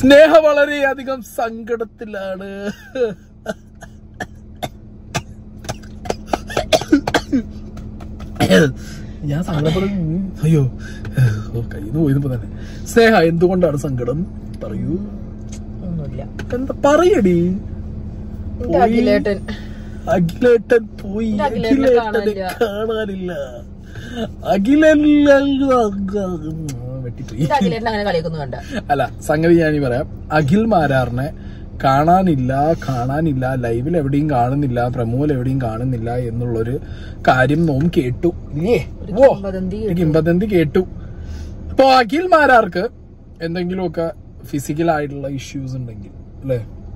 സ്നേഹ വളരെയധികം സങ്കടത്തിലാണ് ഞാൻ സങ്കടപ്പെടും അയ്യോ ഓ, കയ്യിന്ന് പോയപ്പോ തന്നെ സ്നേഹ എന്തുകൊണ്ടാണ് സങ്കടം പറയൂ ഒന്നുമില്ല എന്താ പറയടി എന്റെ അഖിലേട്ടൻ അഖിലേട്ടൻ പോയി എന്റെ അഖിലേട്ടനെ അഖിലേട്ടനെ കാണാനില്ല. കാണാനില്ല അഖിലെല്ലാം വെട്ടിപ്പോയി എന്റെ അഖിലേട്ടൻ അങ്ങനെ കളിയൊന്നും കണ്ട അല്ല സംഗതി ഞാനീ പറയാം അഖിൽ മാരാറിനെ കാണാനില്ല കാണാനില്ല ലൈവിൽ എവിടെയും കാണുന്നില്ല പ്രമോൽ എവിടെയും കാണുന്നില്ല എന്നുള്ളൊരു കാര്യം നോം കേട്ടു ഇല്ലേ ഒരു ഓ കിംവദന്തി ഒരു കിംബദന്തി കേട്ടു അപ്പൊ അഖിൽ മാരാർക്ക് എന്തെങ്കിലുമൊക്കെ ഫിസിക്കൽ ആയിട്ടുള്ള ഇഷ്യൂസ് ഉണ്ടെങ്കിൽ അല്ലെ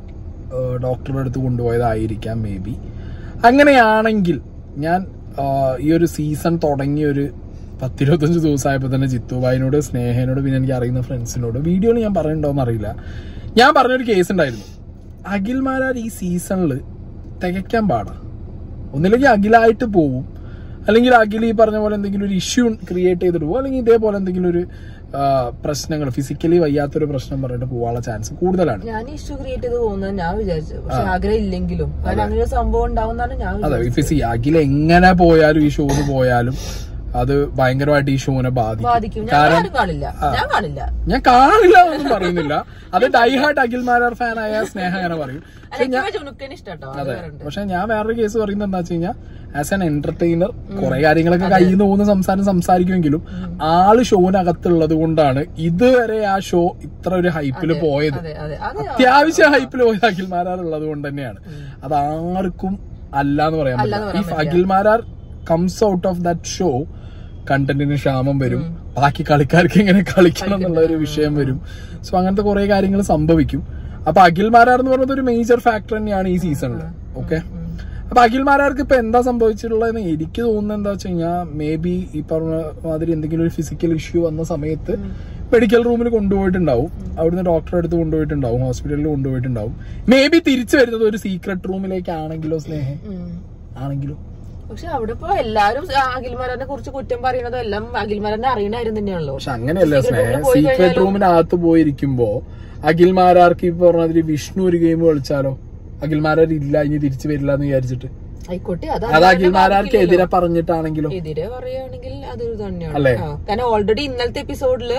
ഡോക്ടറുടെ അടുത്ത് കൊണ്ടുപോയതായിരിക്കാം മേ ബി അങ്ങനെയാണെങ്കിൽ ഞാൻ ആ, ഈ ഒരു സീസൺ തുടങ്ങിയ ഒരു പത്തിരുപത്തഞ്ച് ദിവസമായപ്പോൾ തന്നെ ജിത്തുബായിനോട് സ്നേഹനോട് പിന്നെ എനിക്ക് അറിയുന്ന ഫ്രണ്ട്സിനോട് വീഡിയോയിൽ ഞാൻ പറയുന്നുണ്ടോന്ന് അറിയില്ല ഞാൻ പറഞ്ഞൊരു കേസ് ഉണ്ടായിരുന്നു അഖിൽമാരാർ ഈ സീസണിൽ തികയ്ക്കാൻ പാടാ ഒന്നില്ലെങ്കിൽ അഖിലായിട്ട് പോവും അല്ലെങ്കിൽ അഖിൽ ഈ പറഞ്ഞ പോലെ എന്തെങ്കിലും ഒരു ഇഷ്യൂ ക്രിയേറ്റ് ചെയ്തിട്ട് പോകും അല്ലെങ്കിൽ ഇതേപോലെ എന്തെങ്കിലും ഒരു പ്രശ്നങ്ങൾ ഫിസിക്കലി വയ്യാത്തൊരു പ്രശ്നം പറഞ്ഞിട്ട് പോകാനുള്ള ചാൻസ് കൂടുതലാണ് ഞാൻ ഇഷ്യൂ ക്രിയേറ്റ് ചെയ്ത് പോകുന്നത് ഞാൻ വിചാരിച്ചു പക്ഷെ ആഗ്രഹം ഇല്ലെങ്കിലും കാരണം അങ്ങനെ ഒരു സംഭവം ഉണ്ടാവുന്നതാണ് ഞാൻ അതെ വിചാരിച്ചത്. ഇപ്പൊ സി അഖിൽ എങ്ങനെ പോയാലും ഈ ഷോന്ന് പോയാലും അത് ഭയങ്കരമായിട്ട് ഈ ഷോനെ ബാധിക്കും ബാധിക്കും ഞാൻ കാരണം ആരും കാണില്ല ഞാൻ കാണില്ല ഞാൻ കാണില്ല എന്നൊന്നും പറയുന്നില്ല അത് ഡൈഹാർട്ട് അഖിൽ മാരാർ ഫാൻ ആയ സ്നേഹ അങ്ങനെ പറയും അല്ല എനിക്ക് ജുനുക്കന് ഇഷ്ടാട്ടോ അത് അതെ വേറെ ഉണ്ട്. പക്ഷെ ഞാൻ വേറൊരു കേസ് പറയുന്നത് എന്താ വെച്ച് കഴിഞ്ഞാൽ ആസ് ആൻ എന്റർടൈനർ കുറെ കാര്യങ്ങളൊക്കെ കയ്യിൽ നിന്ന് പോകുന്ന സംസാരം സംസാരിക്കുമെങ്കിലും ആള് ഷോനകത്തുള്ളത് കൊണ്ടാണ് ഇതുവരെ ആ ഷോ ഇത്ര ഒരു ഹൈപ്പിൽ പോയത് അതെ അതെ അത് അത്യാവശ്യം ഹൈപ്പിൽ പോയത് അഖിൽമാരാർ ഉള്ളത് കൊണ്ട് തന്നെയാണ് അത് ആർക്കും അല്ല എന്ന് പറയാൻ പറ്റില്ല ഈ Akhil Marar comes out of that show കണ്ടന്റിന് ക്ഷാമം വരും ബാക്കി കളിക്കാർക്ക് എങ്ങനെ കളിക്കണം എന്നുള്ള ഒരു വിഷയം വരും സോ അങ്ങനത്തെ കുറെ കാര്യങ്ങൾ സംഭവിക്കും അപ്പൊ അഖിൽമാരാർ എന്ന് പറയുന്നത് ഒരു മേജർ ഫാക്ടർ തന്നെയാണ് ഈ സീസണിൽ ഓക്കെ അപ്പൊ അഖിൽമാരാർക്ക് ഇപ്പൊ എന്താ സംഭവിച്ചിട്ടുള്ളതെന്ന് എനിക്ക് തോന്നുന്നത് എന്താ വെച്ച് കഴിഞ്ഞാൽ മേ ബി ഈ പറഞ്ഞ മാതിരി എന്തെങ്കിലും ഒരു ഫിസിക്കൽ ഇഷ്യൂ വന്ന സമയത്ത് മെഡിക്കൽ റൂമിൽ കൊണ്ടുപോയിട്ടുണ്ടാവും അവിടുന്ന് ഡോക്ടറെ അടുത്ത് കൊണ്ടുപോയിട്ടുണ്ടാവും ഹോസ്പിറ്റലിൽ കൊണ്ടുപോയിട്ടുണ്ടാവും മേ ബി തിരിച്ചു വരുന്നത് ഒരു സീക്രട്ട് റൂമിലേക്കാണെങ്കിലോ സ്നേഹം ഉം. ആണെങ്കിലോ പക്ഷെ അവിടെ ഇപ്പൊ എല്ലാരും അഖിൽമാരനെ കുറിച്ച് കുറ്റം പറയുന്നതും എല്ലാം അഖിൽമാരനെ അറിയണ കാര്യം തന്നെയാണല്ലോ പക്ഷെ അങ്ങനെയല്ല Secret സ്നേഹം room പോയി സീക്രട്ട് കഴിഞ്ഞാലും- റൂമിനകത്ത് പോയിരിക്കുമ്പോ അഖിൽമാരാർക്ക് ഈ പറഞ്ഞതിൽ വിഷ്ണു ഒരു ഗെയിം കളിച്ചാലോ അഖിൽമാരാർ ഇല്ല ഇനി തിരിച്ചു വരില്ല എന്ന് വിചാരിച്ചിട്ട് ആയിക്കോട്ടെ അത് അത് അഖിൽമാരാർക്ക് എതിരെ പറഞ്ഞിട്ടാണെങ്കിലോ എതിരെ പറയുകയാണെങ്കിൽ അതൊരു തന്നെയാണ് അല്ലേ? ആ. കാരണം ഓൾറെഡി ഇന്നലത്തെ എപ്പിസോഡില്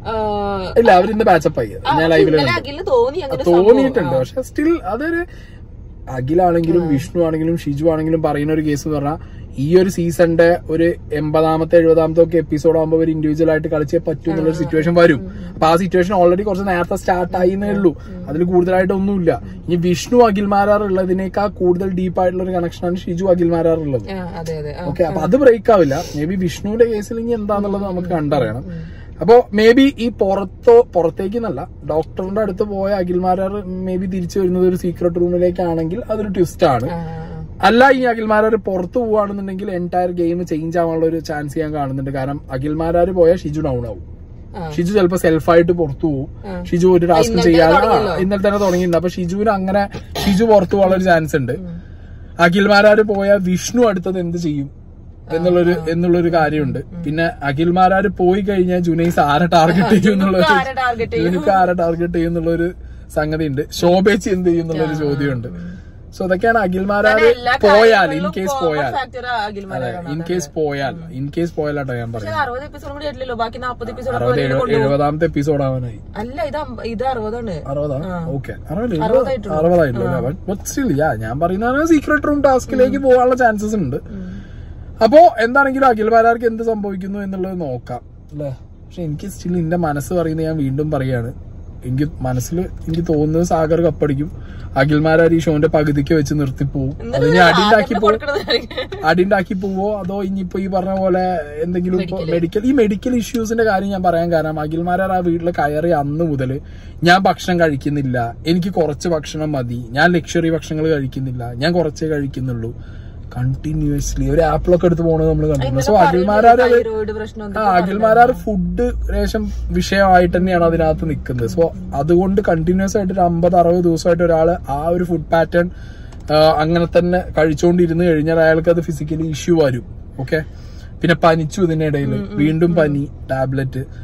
ഇല്ല അവരിന്ന് ബാച്ചപ്പ് ആയി ഞാൻ ലൈവില് ഇന്നലെ അഖിലിന് തോന്നി അങ്ങനെ തോന്നിയിട്ടുണ്ട് പക്ഷെ സ്റ്റിൽ അതൊരു അഖിലാണെങ്കിലും വിഷ്ണു ആണെങ്കിലും ഷിജു ആണെങ്കിലും പറയുന്ന ഒരു കേസ് എന്ന് പറഞ്ഞാൽ ഈ ഒരു സീസണിന്റെ ഒരു എൺപതാമത്തെ എഴുപതാമത്തെ ഒക്കെ എപ്പിസോഡ് ആകുമ്പോൾ ഒരു ഇൻഡിവിജ്വൽ ആയിട്ട് കളിച്ചേ പറ്റൂ എന്നുള്ളൊരു സിറ്റുവേഷൻ വരും അപ്പൊ ആ സിറ്റുവേഷൻ ഓൾറെഡി കുറച്ച് നേരത്തെ സ്റ്റാർട്ട് ആയിന്നേ ഉള്ളൂ അതിൽ കൂടുതലായിട്ടൊന്നുമില്ല ഇനി വിഷ്ണു അഖിൽമാരാർ ഉള്ളതിനേക്കാൾ കൂടുതൽ ഡീപ്പ് ആയിട്ടുള്ള ഒരു കണക്ഷനാണ് ഷിജു അഖിൽമാരാർ ഉള്ളത് ആ, അതെ അതെ ആ. ഓക്കെ അപ്പൊ അത് ബ്രേക്ക് ആവില്ല മേ ബി വിഷ്ണുവിന്റെ കേസിൽ ഇനി എന്താന്നുള്ളത് നമുക്ക് കണ്ടറിയണം അപ്പോ മേ ബി ഈ പുറത്തോ പുറത്തേക്ക് എന്നല്ല ഡോക്ടറിന്റെ അടുത്ത് പോയ അഖിൽമാരാർ മേ ബി തിരിച്ചു വരുന്നത് ഒരു സീക്രട്ട് റൂമിലേക്കാണെങ്കിൽ അതൊരു ട്വിസ്റ്റ് ആണ് ആ, അല്ല ഈ അഖിൽമാരാർ പുറത്തു പോവാണെന്നുണ്ടെങ്കിൽ എൻറ്റയർ ഗെയിം ചേഞ്ച് ആവാനുള്ള ഒരു ചാൻസ് ഞാൻ കാണുന്നുണ്ട് കാരണം അഖിൽമാരാർ പോയാൽ ഷിജു ഡൗൺ ആവും ആ. ഷിജു ചിലപ്പോ സെൽഫായിട്ട് പുറത്തു പോകും ആ. ഷിജു ഒരു ടാസ്ക് ഇന്നലെ ചെയ്യാതെ ആ, തുടങ്ങിയല്ലോ. ഇന്നലെ തന്നെ തുടങ്ങിയിട്ടുണ്ട് അപ്പൊ ഷിജുവിന് അങ്ങനെ ഷിജു പുറത്തു പോകാനുള്ള ഒരു ചാൻസ് ഉണ്ട് അഖിൽമാരാര് പോയാൽ വിഷ്ണു അടുത്തത് എന്ത് ചെയ്യും എന്നുള്ളൊരു എന്നുള്ളൊരു കാര്യമുണ്ട് പിന്നെ അഖിൽമാരാര് പോയി കഴിഞ്ഞാൽ ജുനൈസ് ആരെ ടാർഗറ്റ് ചെയ്യും എന്നുള്ളൊരു ആരെ target ചെയ്യും? ജുനിക്ക് ആരെ ടാർഗറ്റ് ചെയ്യും എന്നുള്ളൊരു സംഗതി ഉണ്ട് ശോഭേച്ചി എന്ത് ചെയ്യും എന്നുള്ളൊരു ചോദ്യമുണ്ട് സോ അതൊക്കെയാണ് അഖിൽമാരാര് എല്ലാ പോയാൽ ഇൻ കാര്യങ്ങളിലും കേസ് common പോയാൽ factor ആ അതെ അഖിൽമാരാണ്. ഇൻ കേസ് പോയാൽ ഇൻ കേസ് പോയാലാട്ടോ ഞാൻ പക്ഷെ പറയുന്നത് അറുപത് എപ്പിസോഡ് കൂടി ആയിട്ടില്ലല്ലോ ബാക്കി നാപ്പത് എപ്പിസോഡ് അറുപത് എഴു- എഴുപതാമത്തെ എപ്പിസോഡ് ആവാനായി അല്ല ഇത് അമ്പ- ഇത് അറുപതാണ് അറുപതാ ഓക്കെ അറുപതായിട്ടുള്ളൂ. അറുപതായിട്ടുള്ളൂ ബട്ട് സ്റ്റിൽ യാ ഞാൻ പറയുന്ന സീക്രട്ട് റൂം ടാസ്കിലേക്ക് പോകാനുള്ള ചാൻസസ് ഉണ്ട് അപ്പോ എന്താണെങ്കിലും അഖിൽ മാരാർക്ക് എന്ത് സംഭവിക്കുന്നു എന്നുള്ളത് നോക്കാം അല്ലേ പക്ഷെ എനിക്ക് സ്റ്റിൽ എന്റെ മനസ്സ് പറയുന്നത് ഞാൻ വീണ്ടും പറയാണ് എനിക്ക് മനസ്സിൽ എനിക്ക് തോന്നുന്നത് സാഗർ കപ്പടിക്കും അഖിൽമാരാർ ഈ ഷോന്റെ പകുതിക്ക് വെച്ച് നിർത്തിപ്പോവും അത് ഇനി അടിണ്ടാക്കി പോവും അടിണ്ടാക്കി പോവോ അതോ ഇനിയിപ്പോ ഈ പറഞ്ഞ പോലെ എന്തെങ്കിലും മെഡിക്കൽ ഈ മെഡിക്കൽ ഇഷ്യൂസിന്റെ കാര്യം ഞാൻ പറയാൻ കാരണം അഖിൽമാരാർ ആ വീട്ടിൽ കയറി അന്ന് മുതൽ ഞാൻ ഭക്ഷണം കഴിക്കുന്നില്ല എനിക്ക് കുറച്ച് ഭക്ഷണം മതി ഞാൻ ലക്ഷറി ഭക്ഷണങ്ങൾ കഴിക്കുന്നില്ല ഞാൻ കുറച്ചേ കഴിക്കുന്നുള്ളൂ കണ്ടിന്യൂസ്ലി ഒരു ആപ്പിളൊക്കെ എടുത്ത് പോണത് നമ്മൾ കണ്ടിട്ടുണ്ട് സോ അഖിൽമാരാർ അത് തൈറോയിഡ് പ്രശ്നം ആ അഖിൽമാരാർ ഫുഡ് ലേശം വിഷയമായിട്ട് തന്നെയാണ് അതിനകത്ത് നിൽക്കുന്നത് സോ അതുകൊണ്ട് കണ്ടിന്യൂസ് ആയിട്ട് ഒരു അമ്പത് അറുപത് ദിവസമായിട്ട് ഒരാള് ആ ഒരു ഫുഡ് പാറ്റേൺ അങ്ങനെ തന്നെ കഴിച്ചുകൊണ്ടിരുന്ന് കഴിഞ്ഞാൽ അയാൾക്ക് അത് ഫിസിക്കലി ഇഷ്യൂ വരും ഓക്കെ പിന്നെ പനിച്ചു ഇതിനിടയിൽ വീണ്ടും പനി ടാബ്ലറ്റ്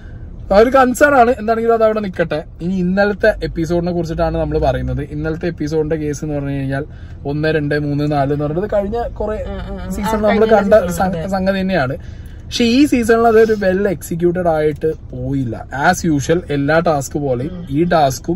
ആ ഒരു കൺസേൺ ആണ് എന്താണെങ്കിലും അത് അവിടെ നിൽക്കട്ടെ ഇനി ഇന്നലത്തെ എപ്പിസോഡിനെ കുറിച്ചിട്ടാണ് നമ്മൾ പറയുന്നത് ഇന്നലത്തെ എപ്പിസോഡിന്റെ കേസ് എന്ന് പറഞ്ഞു കഴിഞ്ഞാൽ ഒന്ന് രണ്ട് മൂന്ന് നാല് എന്ന് പറയുന്നത് കഴിഞ്ഞ കുറെ സീസൺ നമ്മൾ കണ്ട സംഗ- സംഗതി തന്നെയാണ് പക്ഷെ ഈ സീസണിൽ അതൊരു വെൽ എക്സിക്യൂട്ടഡ് ആയിട്ട് പോയില്ല ആസ് യൂഷ്വൽ എല്ലാ ടാസ്ക് പോലെയും ഈ ടാസ്കും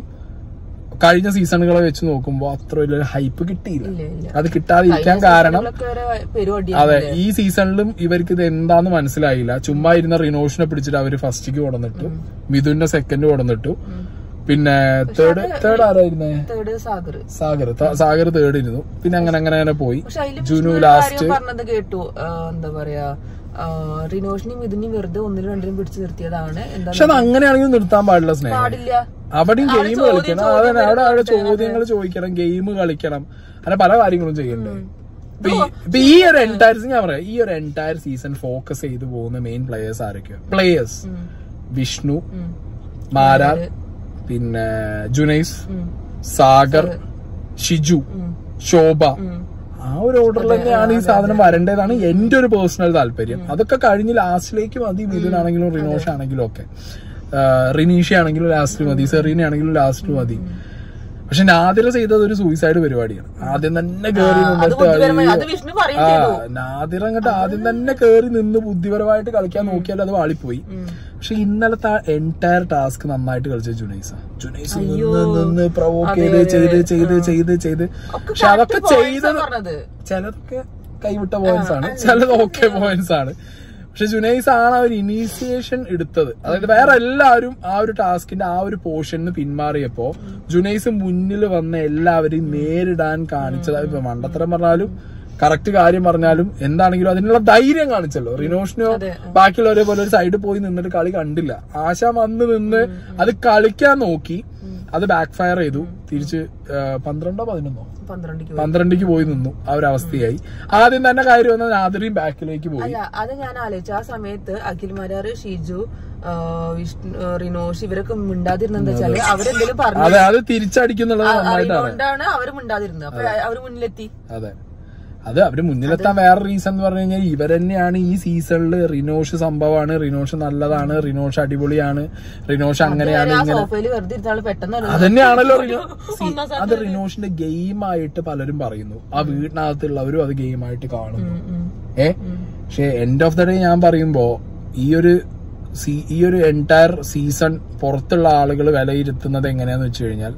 കഴിഞ്ഞ സീസണുകളെ വെച്ച് നോക്കുമ്പോൾ അത്ര വലിയൊരു ഹൈപ്പ് കിട്ടിയില്ല ഇല്ല ഇല്ല അത് കിട്ടാതിരിക്കാൻ കാരണം ഇതിലൊക്കെ വരെ പരിപാടി അതെ ഈ സീസണിലും ഇവർക്ക് ഇത് എന്താന്ന് മനസ്സിലായില്ല ചുമ്മാ ഇരുന്ന റിനോഷിനെ പിടിച്ചിട്ട് അവര് ഫസ്റ്റിക്ക് കൊടന്നിട്ടു മിഥുന്റെ സെക്കൻഡ് കൊടന്നിട്ടു പിന്നെ തേർഡ് തേർഡ് ആരായിരുന്നേ തേർഡ് സാഗർ സാഗർ ത- സാഗർ തേർഡ് ഇരുന്നു പിന്നെ അങ്ങനെ അങ്ങനെ അങ്ങനെ പോയി പക്ഷെ അതില് ജുനു വിഷ്ണു ഒരു ലാസ്റ്റ് കാര്യം പറഞ്ഞത് കേട്ടു ആ, എന്താ പറയാ ആ, റിനോഷിനെയും ഇതിനെയും വെറുതെ ഒന്നിലും രണ്ടിലും പിടിച്ചു നിർത്തിയതാണ് എന്താ പക്ഷെ അത് അങ്ങനെയാണെങ്കിൽ നിർത്താൻ പാടില്ല സ്നേഹം പാടില്ല അവിടെയും അവിടെ ഗെയിം ചോദ്യം കളിക്കണം ചോദ്യം അതെ അവിടെ അവിടെ വരുന്നുണ്ട്. ചോദ്യങ്ങൾ ചോദിക്കണം ഗെയിം കളിക്കണം അങ്ങനെ പല കാര്യങ്ങളും ചെയ്യണ്ടേ ഇപ്പൊ ഈ- ഇപ്പൊ ഈ ഒരു എൻറ്റയർ ഞാൻ പറയാം ഈ ഒരു എൻറ്റയർ സീസൺ ഫോക്കസ് ചെയ്തു പോകുന്ന മെയിൻ പ്ലേയേഴ്സ് ആരൊക്കെയോ പ്ലേയേഴ്സ് ഉം, വിഷ്ണു ഉം, മാരാർ പിന്നെ ജുനൈസ് ഉം, സാഗർ ഷിജു ഉം, ശോഭ ഉം. ആ ഒരു ഓർഡറിൽ തന്നെയാണ് ഈ സാധനം വരേണ്ടതാണ് എന്റെ ഒരു പേഴ്സണൽ താല്പര്യം അതൊക്കെ കഴിഞ്ഞ് ലാസ്റ്റിലേക്ക് മതി മിഥുനാണെങ്കിലും റിനോഷ് ആണെങ്കിലും ഒക്കെ ആ, റിനീഷ ആണെങ്കിലും ലാസ്റ്റ് മതി സെറീന ആണെങ്കിലും ലാസ്റ്റ് മതി പക്ഷെ നാദിര ചെയ്തത് ഒരു സൂയിസൈഡ് പരിപാടിയാണ് ആദ്യം തന്നെ കയറി അത് നിന്നിട്ട് ബുദ്ധിപരമായി അയ്യോ. അത് വിഷ്ണു പറയും ആ ചെയ്തു നാദിർ അങ്ങോട്ട് ആദ്യം തന്നെ കയറി നിന്ന് ബുദ്ധിപരമായിട്ട് കളിക്കാൻ നോക്കിയാൽ അത് വാളിപ്പോയി ഉം. പക്ഷെ ഇന്നലത്തെ ആ എൻറ്റയർ ടാസ്ക് നന്നായിട്ട് കളിച്ച ജുനൈസ ജുനൈസ് നിന്ന് നിന്ന് പ്രൊവോക്ക് ചെയ്ത് ചെയ്ത് ചെയ്ത് ചെയ്ത് ചെയ്ത് ഒക്കെ പക്ഷെ അതൊക്കെ correct points ആ ചെയ്തത് പറഞ്ഞത് ചിലതൊക്കെ കൈവിട്ട പോയിന്റ്സ് ആണ് ചിലത് ഓക്കെ പോയിന്റ്സ് ആണ് പക്ഷെ ജുനൈസ് ആണ് ആ ഒരു ഇനീസിയേഷൻ എടുത്തത് അതായത് വേറെ എല്ലാവരും ആ ഒരു ടാസ്കിന്റെ ആ ഒരു പോർഷന് പിന്മാറിയപ്പോ ജുനൈസ് മുന്നിൽ വന്ന എല്ലാവരെയും നേരിടാൻ കാണിച്ചത് ഇപ്പൊ മണ്ടത്തരം പറഞ്ഞാലും കറക്റ്റ് കാര്യം പറഞ്ഞാലും എന്താണെങ്കിലും അതിനുള്ള ധൈര്യം കാണിച്ചല്ലോ റിനോഷിനോ അതെ. ബാക്കിയുള്ളവരെ പോലെ ഒരു സൈഡിൽ പോയി നിന്നിട്ട് കളി കണ്ടില്ല ആശ വന്ന് നിന്ന് അത് കളിക്കാൻ നോക്കി അത് ബാക്ക് ഫയർ ചെയ്തു തിരിച്ച് ആ, പന്ത്രണ്ടോ പതിനൊന്നോ പന്ത്രണ്ടിക്ക് പോയി. പന്ത്രണ്ടിക്ക് പോയി നിന്നു ആ ഒരു അവസ്ഥയായി ആദ്യം തന്നെ കാര്യം വന്ന നാദറിയും ബാക്കിലേക്ക് പോയി അല്ല അത് ഞാൻ ആലോചിച്ചു ആ സമയത്ത് അഖിൽ മരാർ ഷിജു ആ, വിഷ്ണു ആ, റിനോഷ് ഇവരൊക്കെ മിണ്ടാതിരുന്നെന്താ വെച്ചാല് അവരെന്തെങ്കിലും പറഞ്ഞു അതെ അത് തിരിച്ചടിക്കുന്നുള്ളത് നന്നായിട്ടാണ് അറിയുന്നോണ്ടാണ് അവര് മിണ്ടാതിരുന്നത് അപ്പൊ അവര് മുന്നിലെത്തി അതെ അത് അവര് മുന്നിലെത്താൻ വേറെ റീസൺ എന്ന് പറഞ്ഞു കഴിഞ്ഞാൽ ഇവർ തന്നെയാണ് ഈ സീസണിൽ റിനോഷ് സംഭവമാണ് റിനോഷ് നല്ലതാണ് റിനോഷ് അടിപൊളിയാണ് റിനോഷ് അങ്ങനെയാണ് ആ ഇങ്ങനെ സോഫയിൽ വെറുതെ ഇരുന്നാള് പെട്ടെന്ന് ഒരു- അതന്നെയാണല്ലോ റിനോ See, ഒന്നാം അത് റിനോഷിന്റെ ഗെയിമായിട്ട് പലരും പറയുന്നു ആ വീടിനകത്തുള്ളവരും അത് ഗെയിമായിട്ട് കാണുന്നു ഉം, ഉം, ഏ ഉം. പക്ഷെ എൻഡ് ഓഫ് ദ ഡേ ഞാൻ പറയുമ്പോ ഈ ഒരു സീ- ഈ ഒരു എൻറ്റയർ സീസൺ പുറത്തുള്ള ആളുകൾ വിലയിരുത്തുന്നത് എങ്ങനെയാന്ന് വെച്ച് കഴിഞ്ഞാൽ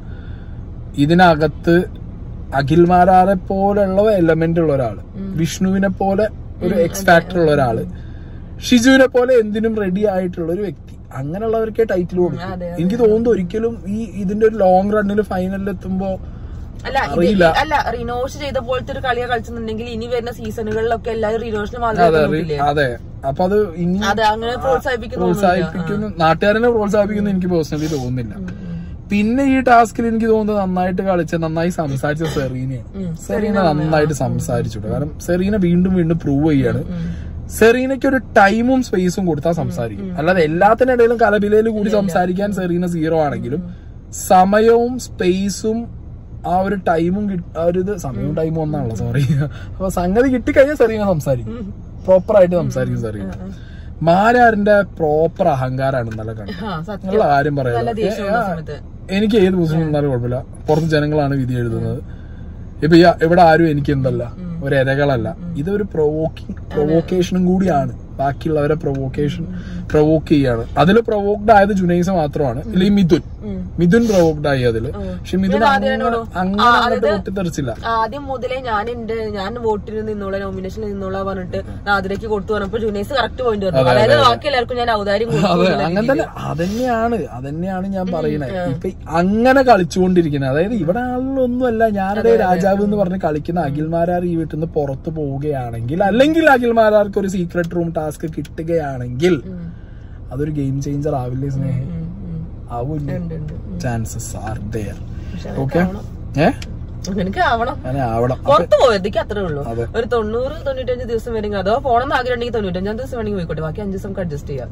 ഇതിനകത്ത് അഖിൽമാരാറെ പോലുള്ള എലമെന്റ് ഉള്ള ഒരാള് വിഷ്ണുവിനെ പോലെ ഒരു എക്സ് ഫാക്ടർ ഉള്ള ഒരാള് ഷിജുവിനെ പോലെ എന്തിനും റെഡി ആയിട്ടുള്ള ഒരു വ്യക്തി അങ്ങനെയുള്ളവർക്കേ ടൈറ്റിൽ കൊടുക്കും അതെ, എനിക്ക് തോന്നുന്നു ഒരിക്കലും ഈ ഇതിന്റെ ഒരു ലോങ് റണ്ണിൽ ഫൈനലിൽ എത്തുമ്പോ അല്ല ഇത് അറിയില്ല. ഈ- അല്ല റിനോഷ് ചെയ്ത പോലത്തെ ഒരു കളിയാ കളിച്ചിട്ടുണ്ടെങ്കിൽ ഇനി വരുന്ന സീസണുകളിലൊക്കെ എല്ലാവരും റിനോഷിന് അതെ മാത്രമേ അറി- നോക്കില്ലേ അതെ അപ്പൊ അത് ഇനി അതെ അങ്ങനെ പ്രോത്സാഹിപ്പിക്കുന്നു പ്രോത്സാഹിപ്പിക്കുന്നു നാട്ടുകാരനെ പ്രോത്സാഹിപ്പിക്കുന്നു എനിക്ക് പേഴ്സണലി തോന്നുന്നില്ല പിന്നെ ഈ ടാസ്കിൽ എനിക്ക് തോന്നുന്നത് നന്നായിട്ട് കളിച്ച നന്നായി സംസാരിച്ച സെറീനയാണ് സെറീന നന്നായിട്ട് സംസാരിച്ചു കാരണം സെറീന വീണ്ടും വീണ്ടും പ്രൂവ് ചെയ്യാണ് സെറീനയ്ക്ക് ഒരു ടൈമും സ്പേസും കൊടുത്താൽ സംസാരിക്കും അല്ലാതെ എല്ലാത്തിനിടയിലും കലബിലയിൽ കൂടി സംസാരിക്കാൻ സെറീന സീറോ ആണെങ്കിലും സമയവും സ്പേസും ആ ഒരു ടൈമും കിട്ട- ആ ഒരു ഇത് സമയവും ടൈമും ഒന്നാണല്ലോ സോറി അപ്പൊ സംഗതി കിട്ടിക്കഴിഞ്ഞാൽ സെറീന സംസാരിക്കും പ്രോപ്പർ ആയിട്ട് സംസാരിക്കും സെറീന മാരാറിന്റെ പ്രോപ്പർ അഹങ്കാരാണ് ഇന്നലെ കണ്ടത് ആ സത്യം നല്ല കാര്യം നല്ല പറയാം ദേഷ്യമുള്ള സമയത്ത് എനിക്ക് ഏത് പുസ്തകം നിന്നാലും കുഴപ്പമില്ല പുറത്ത് ജനങ്ങളാണ് വിധി എഴുതുന്നത് ഇപ്പൊ ഈ- ഇവിടെ ആരും എനിക്ക് എന്തല്ല ഒരു ഇരകളല്ല ഇതൊരു പ്രൊവോക്കിംഗ് പ്രൊവോക്കേഷനും കൂടിയാണ് ബാക്കിയുള്ളവരെ പ്രൊവോക്കേഷൻ പ്രൊവോക്ക് ചെയ്യാണ് അതിൽ പ്രൊവോക്ഡ് ആയത് ജുനൈസ മാത്രമാണ് ഇല്ലെങ്കിൽ മിഥുൻ ഉം. മിഥുൻ പ്രൊവോക്ഡ് ആയി അതില് പക്ഷെ മിഥുൻ ഞാൻ അങ്ങനെ ആദ്യം അങ്ങനെ ആ, അങ്ങോട്ട് അതായത് പൊട്ടിത്തെറിച്ചില്ല ആദ്യം മുതലേ ഞാൻ എന്റെ ഞാൻ വോട്ടിന് നിന്നോളാം നോമിനേഷനിൽ നിന്നോളാം പറഞ്ഞിട്ട് നാദിലേക്ക് കൊടുത്തു പറഞ്ഞപ്പോ ജുനൈസ് കറക്റ്റ് പോയിന്റ് പറഞ്ഞു അതായത് ബാക്കി എല്ലാവർക്കും ഞാൻ ഔദാര്യം കൊടുത്തു അതെ എന്നുള്ള അങ്ങനെ തന്നെ അതന്നെയാണ് അതന്നെയാണ് ഞാൻ പറയണത് ഇപ്പൊ അങ്ങനെ കളിച്ചുകൊണ്ടിരിക്കുന്നത് അതായത് ഇവിടെ ആളിലൊന്നുമല്ല ഞാനൊരു രാജാവ് എന്ന് പറഞ്ഞ് കളിക്കുന്ന അഖിൽമാരാർ ഈ വീട്ടിൽ നിന്ന് പുറത്തു പോവുകയാണെങ്കിൽ അല്ലെങ്കിൽ അഖിൽമാരാർക്ക് ഒരു സീക്രട്ട് റൂം ടാസ്ക് കിട്ടുകയാണെങ്കിൽ ഉം. അതൊരു ഗെയിം ചേഞ്ചർ ആവില്ലേ സ്നേഹം ഉം, ഉം. ആവില്ല ഉണ്ട്, ഉണ്ട്. ഉം. ചാൻസസ് ആർ ദയർ പക്ഷെ ഓക്കെ ആവണം. ഏ എനിക്ക് ആവണം അങ്ങനെ ആവണം പുറത്ത് പോയതിക്ക് അത്രേ ഉള്ളൂ അതെ. ഒരു തൊണ്ണൂറ് തൊണ്ണൂറ്റഞ്ച് ദിവസം വരെങ്കിൽ അതോ പോണം ആഗ്രഹം ഉണ്ടെങ്കിൽ തൊണ്ണൂറ്റഞ്ചാം ദിവസം വേണമെങ്കിൽ പോയിക്കോട്ടെ ബാക്കി അഞ്ച് ദിവസം നമുക്ക് അഡ്ജസ്റ്റ് ചെയ്യാം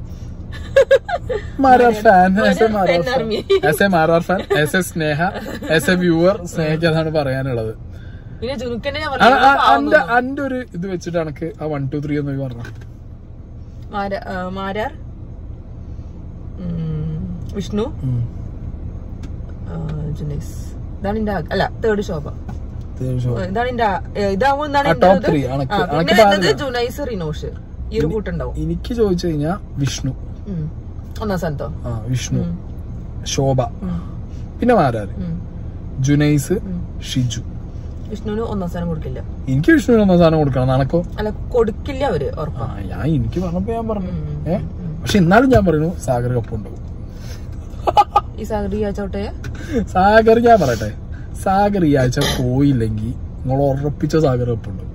Marar fan as a Marar Fan fan army. As a Marar fan as a Sneha as a viewer സ്നേഹയ്ക്ക് അതാണ് പറയാനുള്ളത് പിന്നെ ജുനുക്കന്നെ ഞാൻ ആ, പറഞ്ഞു ആ, അന്റെ അന്റെ ഒരു ഇത് വെച്ചിട്ട് എനക്ക് ആ വൺ ടു ത്രീ ഒന്ന് പറഞ്ഞു മാരാ- ആ, മാരാർ ഉം. വിഷ്ണു ഉം. ആ, ജുനൈസ് ഇതാണ് എന്റെ ആ- അല്ല തേർഡ് ശോഭ ദേഷ്യം. ഇതാണ് എന്റെ ആ- ഏ, ഇതാവുമ്പോ എന്താണ് ആ, എന്റെ top ഇത്? three. അനക്ക്- ആ, അനക്ക് പിന്നെ പാടില്ല. എന്നത് ജുനൈസ് റിനോഷ് ഈ ഒരു കൂട്ടുണ്ടാവും എനിക്ക് ചോദിച്ചു കഴിഞ്ഞാ വിഷ്ണു ഉം. ഒന്നാം സ്ഥാനത്തോ ആ വിഷ്ണു ഉം. ശോഭ ഉം. പിന്നെ മാരാര് ഉം. ജുനൈസ് ഉം. ഷിജു വിഷ്ണുവിന് ഒന്നാം സ്ഥാനം കൊടുക്കില്ല എനിക്ക് വിഷ്ണുവിന് ഒന്നാം സ്ഥാനം കൊടുക്കണം നടക്കോ അല്ല കൊടുക്കില്ല അവര് ആ ഉറപ്പാ ഞാൻ എനിക്ക് പറഞ്ഞപ്പോ ഞാൻ പറഞ്ഞു ഉം. ഏ പക്ഷെ എന്നാലും ഞാൻ പറയുന്നു സാഗർ കപ്പുണ്ടാവും ഈ സാഗരി ചോട്ടെ സാഗർ ഞാൻ പറയട്ടെ സാഗർ ഈ ആഴ്ച പോയില്ലെങ്കിൽ നിങ്ങൾ ഉറപ്പിച്ച സാഗർ കപ്പുണ്ടാവും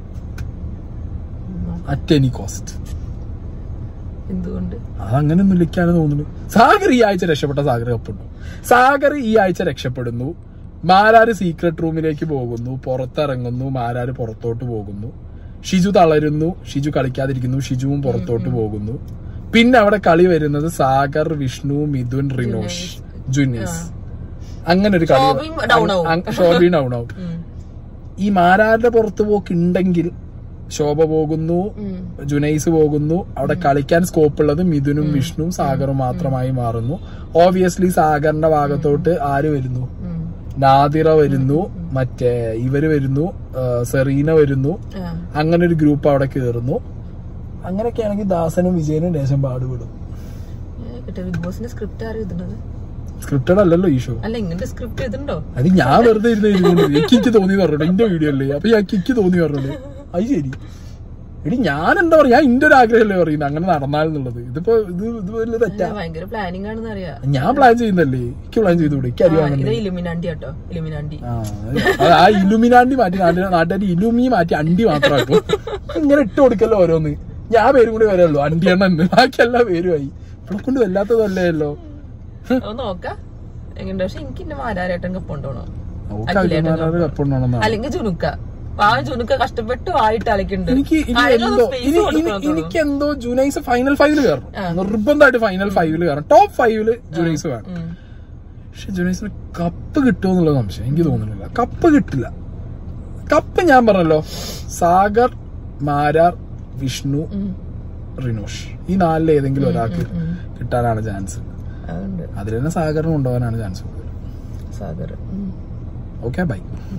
അറ്റ് എനി കോസ്റ്റ് എന്തുകൊണ്ട് അതങ്ങനെയൊന്നും ഇരിക്കാന്ന് തോന്നുന്നു സാഗർ ഈ ആഴ്ച രക്ഷപ്പെട്ട സാഗർ കപ്പുണ്ടോ സാഗർ ഈ ആഴ്ച രക്ഷപ്പെടുന്നു മാരാര് സീക്രട്ട് റൂമിലേക്ക് പോകുന്നു പുറത്തിറങ്ങുന്നു മാരാര് പുറത്തോട്ട് പോകുന്നു ഷിജു തളരുന്നു ഷിജു കളിക്കാതിരിക്കുന്നു ഷിജുവും പുറത്തോട്ട് പോകുന്നു പിന്നെ അവിടെ കളി വരുന്നത് സാഗർ വിഷ്ണു മിഥുൻ റിനോഷ് ജുനീസ് അങ്ങനെ ഒരു കളി ശോഭയും down ആവും. അങ്- ശോഭയും ഡൗൺ ആവും ഉം. ഈ മാരാരുടെ പുറത്ത് പോക്കുണ്ടെങ്കിൽ ശോഭ പോകുന്നു ഉം. ജുനൈസ് പോകുന്നു അവിടെ കളിക്കാൻ സ്കോപ്പ് ഉള്ളത് മിഥുനും വിഷ്ണുവും സാഗറും മാത്രമായി മാറുന്നു ഓബിയസ്ലി സാഗറിന്റെ ഭാഗത്തോട്ട് ആര് വരുന്നു ഉം. നാദിറ വരുന്നു മറ്റേ ഇവര് വരുന്നു ആ, സെറീന വരുന്നു ആ. അങ്ങനെ ഒരു ഗ്രൂപ്പ് അവിടെ കയറുന്നു അങ്ങനെയൊക്കെ ആണെങ്കിൽ ദാസനും വിജയനും ലേശം പാടുപെടും ഏ, കേട്ടോ ബിഗ് ബോസിന്റെ സ്ക്രിപ്റ്റ് ആരും എഴുതുന്നത് സ്ക്രിപ്റ്റഡ് അല്ലല്ലോ ഈ ഷോ അല്ല ഇങ്ങനത്തെ സ്ക്രിപ്റ്റ് എഴുതുണ്ടോ അത് ഞാൻ വെറുതെ ഇരുന്ന് എഴുതുന്നുണ്ട് എനിക്ക് എനിക്ക് തോന്നി പറഞ്ഞു എന്റെ വീഡിയോ അല്ലേ അപ്പൊ ഞാൻ എനിക്ക് തോന്നി പറഞ്ഞു അത് ശരി എടി ഞാൻ എന്താ പറയാ ഞാൻ എന്റെ ഒരു ആഗ്രഹമല്ലേ പറയുന്നത് അങ്ങനെ നടന്നാലെന്നുള്ളത് ഇതിപ്പോ ഇത് ഇത് വലിയ തെറ്റാ അല്ല, ഭയങ്കര പ്ലാനിങ് ആണെന്ന് അറിയാം ഞാൻ പ്ലാൻ ചെയ്യുന്നല്ലേ എനിക്ക് പ്ലാൻ ചെയ്തുകൂടെ എനിക്ക് അറിയാം ഇത് ഇലുമിനാണ്ടി കേട്ടോ ഇലുമിനാണ്ടി ആ അത് ആ ഇലുമിനാണ്ടി മാറ്റി നാട്ടിൽ നാട്ടുകാർ ഇലുമി മാറ്റി അണ്ടി മാത്രമാക്കും ഇങ്ങനെ ഇട്ട് കൊടുക്കല്ലോ ഓരോന്ന് ഞാൻ പേരും കൂടി വരല്ലോ അണ്ടി എണ്ണ ബാക്കി എല്ലാ പേരുമായി ഇവിടെ കൊണ്ട് വല്ലാത്തതല്ലേല്ലോ ഒന്ന് നോക്കാം എങ്ങനെ പക്ഷെ എനിക്ക് എന്റെ മാരാരേട്ടൻ കപ്പ് കൊണ്ടുപോകണം നമുക്ക് അഖിൽമാരാറ് കപ്പുണ്ടോണെന്നാണ് അല്ലെങ്കിൽ ജുനുക്ക പാവം ജുനുക്ക കഷ്ടപ്പെട്ട് വായിട്ട് അലക്കുന്നുണ്ട് എനിക്ക് ഇനി ആരെങ്കിലും എന്തോ ഒന്ന് space ഇനി ഇനി കൊടുക്കണം എനിക്ക് എന്തോ ജുനൈസ് ഫൈനൽ ഫൈവില് ആ. കയറണം നിർബന്ധമായിട്ട് ഫൈനൽ ഫൈവില് കയറണം ടോപ്പ് ഫൈവില് ജുനൈസ് വേണം ഉം. പക്ഷെ ജുനൈസിന് കപ്പ് കിട്ടുമോ എന്നുള്ള സംശയം എനിക്ക് തോന്നുന്നില്ല കപ്പ് കിട്ടില്ല കപ്പ് ഞാൻ പറഞ്ഞല്ലോ സാഗർ മാരാർ വിഷ്ണു ഉം. റിനോഷ് ഈ നാലിൽ ഏതെങ്കിലും ഒരാൾക്ക് ഉം. കിട്ടാനാണ് ചാൻസ് അതുണ്ട് അതിൽ തന്നെ സാഗറിന് കൊണ്ടുപോകാനാണ് ചാൻസ് കൂടുതൽ സാഗർ ഉം. Okay bye